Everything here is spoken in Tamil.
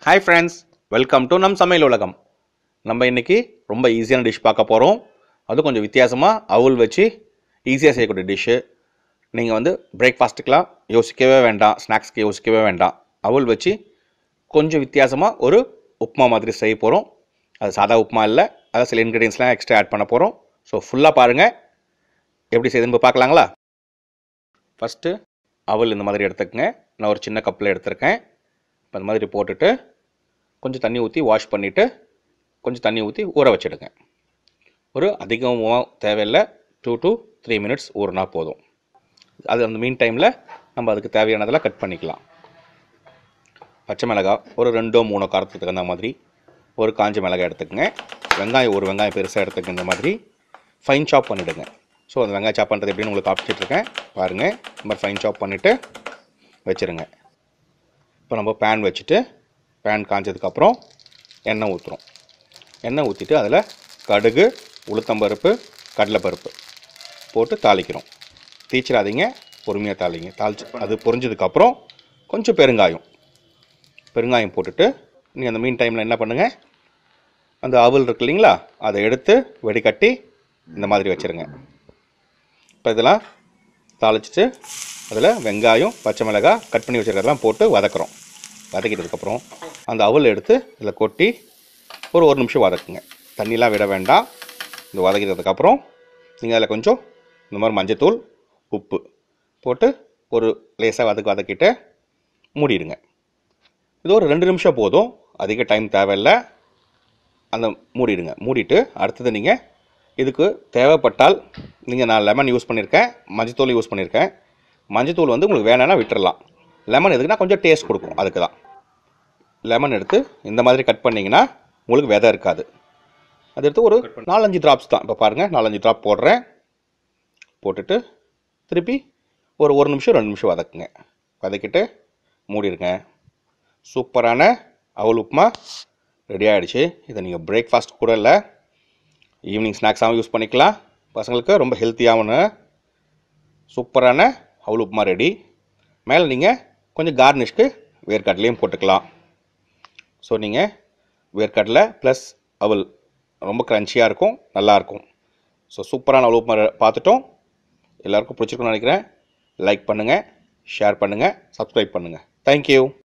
ஹாய் ஃப்ரெண்ட்ஸ் வெல்கம் டு நம் சமையல் உலகம் நம்ம இன்னைக்கு ரொம்ப ஈஸியான டிஷ் பார்க்க போகிறோம் அதுவும் கொஞ்சம் வித்தியாசமாக அவுல் வச்சு ஈஸியாக செய்யக்கூடிய டிஷ்ஷு நீங்கள் வந்து பிரேக்ஃபாஸ்ட்டுக்கெலாம் யோசிக்கவே வேண்டாம் ஸ்நாக்ஸ்க்கு யோசிக்கவே வேண்டாம் அவுல் வச்சு கொஞ்சம் வித்தியாசமாக ஒரு உப்புமா மாதிரி செய்ய போகிறோம் அது சாதா உப்புமா இல்லை அதான் சில இன்க்ரீடியன்ஸ்லாம் எக்ஸ்ட்ரா ஆட் பண்ண போகிறோம் ஸோ ஃபுல்லாக பாருங்கள் எப்படி செய்யுதுன்னு போய் பார்க்கலாங்களா ஃபஸ்ட்டு அவல் இந்த மாதிரி எடுத்துக்கங்க நான் ஒரு சின்ன கப்பில் எடுத்திருக்கேன் இப்போ இந்த மாதிரி போட்டுட்டு கொஞ்சம் தண்ணி ஊற்றி வாஷ் பண்ணிவிட்டு கொஞ்சம் தண்ணி ஊற்றி ஊற வச்சிடுங்க ஒரு அதிகமாக தேவையில்லை டூ to த்ரீ மினிட்ஸ் ஊறினா போதும் அது அந்த மீன் டைமில் நம்ம அதுக்கு தேவையானதெல்லாம் கட் பண்ணிக்கலாம் பச்சை மிளகாய் ஒரு ரெண்டோ மூணோ காரத்துக்கு தகுந்த மாதிரி ஒரு காஞ்ச மிளகாய் எடுத்துக்கங்க வெங்காயம் ஒரு வெங்காயம் பெருசாக எடுத்துக்கங்க இந்த மாதிரி ஃபைன் சாப் பண்ணிவிடுங்க ஸோ அந்த வெங்காயம் சாப் பண்ணுறது எப்படின்னு உங்களுக்கு காமிச்சிட்ருக்கேன் பாருங்கள் இந்த மாதிரி ஃபைன் சாப் பண்ணிவிட்டு வச்சுருங்க இப்போ நம்ம பேன் வச்சுட்டு பேன் காஞ்சதுக்கப்புறம் எண்ணெய் ஊற்றுறோம் எண்ணெய் ஊற்றிட்டு அதில் கடுகு உளுத்தம்பருப்பு கடலைப்பருப்பு போட்டு தாளிக்கிறோம் தீச்சிடாதீங்க பொறுமையாக தாளிங்க தாளிச்சு அது பொரிஞ்சதுக்கப்புறம் கொஞ்சம் பெருங்காயம் பெருங்காயம் போட்டுட்டு நீங்கள் அந்த மீன் டைமில் என்ன பண்ணுங்கள் அந்த அவல் இருக்கு இல்லைங்களா அதை எடுத்து வெடிகட்டி இந்த மாதிரி வச்சுருங்க இப்போ இதெல்லாம் தாளிச்சிட்டு அதில் வெங்காயம் பச்சை மிளகாய் கட் பண்ணி வச்சுருக்கிறதெல்லாம் போட்டு வதக்குறோம் வதக்கிட்டதுக்கப்புறம் அந்த அவல் எடுத்து இதில் கொட்டி ஒரு ஒரு நிமிஷம் வதக்குங்க தண்ணிலாம் விட வேண்டாம் இந்த வதக்கிட்டதுக்கப்புறம் நீங்கள் அதில் கொஞ்சம் இந்த மாதிரி மஞ்சத்தூள் உப்பு போட்டு ஒரு லேசாக வதக்கி வதக்கிட்டு மூடிடுங்க இது ஒரு ரெண்டு நிமிஷம் போதும் அதிக டைம் தேவையில்லை அந்த மூடிடுங்க மூடிட்டு அடுத்தது நீங்கள் இதுக்கு தேவைப்பட்டால் நீங்கள் நான் லெமன் யூஸ் பண்ணியிருக்கேன் மஞ்சத்தூள் யூஸ் பண்ணியிருக்கேன் மஞ்சத்தூள் வந்து உங்களுக்கு வேணும்னா விட்டுறலாம் லெமன் எதுக்குன்னா கொஞ்சம் டேஸ்ட் கொடுக்கும் அதுக்கு தான் லெமன் எடுத்து இந்த மாதிரி கட் பண்ணிங்கன்னா உங்களுக்கு விதை இருக்காது அது எடுத்து ஒரு நாலஞ்சு ட்ராப்ஸ் தான் இப்போ பாருங்கள் நாலஞ்சு ட்ராப் போடுறேன் போட்டுட்டு திருப்பி ஒரு ஒரு நிமிஷம் ரெண்டு நிமிஷம் வதக்குங்க வதக்கிட்டு மூடிடுங்க சூப்பரான அவல் உப்புமா ரெடி ஆகிடுச்சு இதை நீங்கள் பிரேக்ஃபாஸ்ட் கூட இல்லை ஈவினிங் ஸ்நாக்ஸாகவும் யூஸ் பண்ணிக்கலாம் பசங்களுக்கு ரொம்ப ஹெல்த்தியாகவும் சூப்பரான அவல் உப்புமா ரெடி மேலே நீங்கள் கொஞ்சம் கார்னிஷ்க்கு வேர்க்கடலையும் போட்டுக்கலாம் ஸோ நீங்கள் வேர்க்கடலை ப்ளஸ் அவல் ரொம்ப க்ரன்ச்சியாக இருக்கும் நல்லாயிருக்கும் ஸோ சூப்பரான அவல் உப்புமா பார்த்துட்டோம் எல்லாருக்கும் பிடிச்சிருக்குன்னு நினைக்கிறேன் லைக் பண்ணுங்கள் ஷேர் பண்ணுங்கள் சப்ஸ்கிரைப் பண்ணுங்கள் தேங்க்யூ